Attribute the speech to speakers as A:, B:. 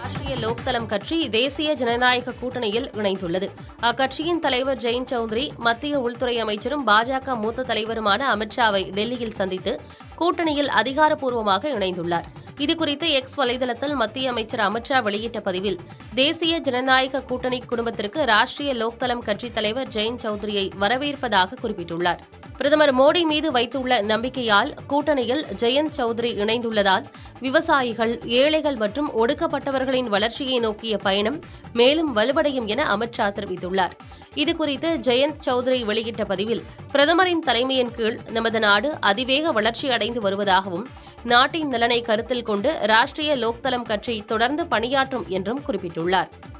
A: ராஷ்டிரிய லோக்தளம் கட்சி தேசிய ஜனநாயக கூட்டணியில் இணைந்துள்ளது அக்கட்சியின் தலைவர் ஜெயந்த் சௌத்ரி மத்திய உள்துறை அமைச்சரும் பாஜக மூத்த தலைவருமான அமித்ஷாவை டெல்லியில் சந்தித்து கூட்டணியில் அதிகாரப்பூர்வமாக இணைந்துள்ளார் இதுகுறித்து எக்ஸ் வலைதளத்தில் மத்திய அமைச்சர் அமித்ஷா வெளியிட்ட பதிவில் தேசிய ஜனநாயக கூட்டணி குடும்பத்திற்கு ராஷ்டிரிய லோக்தளம் கட்சித் தலைவர் ஜெயந்த் சௌத்ரியை வரவேற்பதாக குறிப்பிட்டுள்ளார் பிரதமர் மோடி மீது வைத்துள்ள நம்பிக்கையால் கூட்டணியில் ஜெயந்த் சௌத்ரி இணைந்துள்ளதால் விவசாயிகள் ஏழைகள் மற்றும் ஒடுக்கப்பட்டவர்களின் வளர்ச்சியை நோக்கிய பயணம் மேலும் வலுவடையும் என அமித்ஷா தெரிவித்துள்ளார் இதுகுறித்து ஜெயந்த் சௌத்ரி வெளியிட்ட பதிவில் பிரதமரின் தலைமையின் கீழ் நமது நாடு அதிவேக வளர்ச்சி அடைந்து வருவதாகவும் நாட்டின் நலனை கருத்தில் கொண்டு ராஷ்டிரிய லோக்தளம் கட்சி தொடர்ந்து பணியாற்றும் என்றும் குறிப்பிட்டுள்ளார்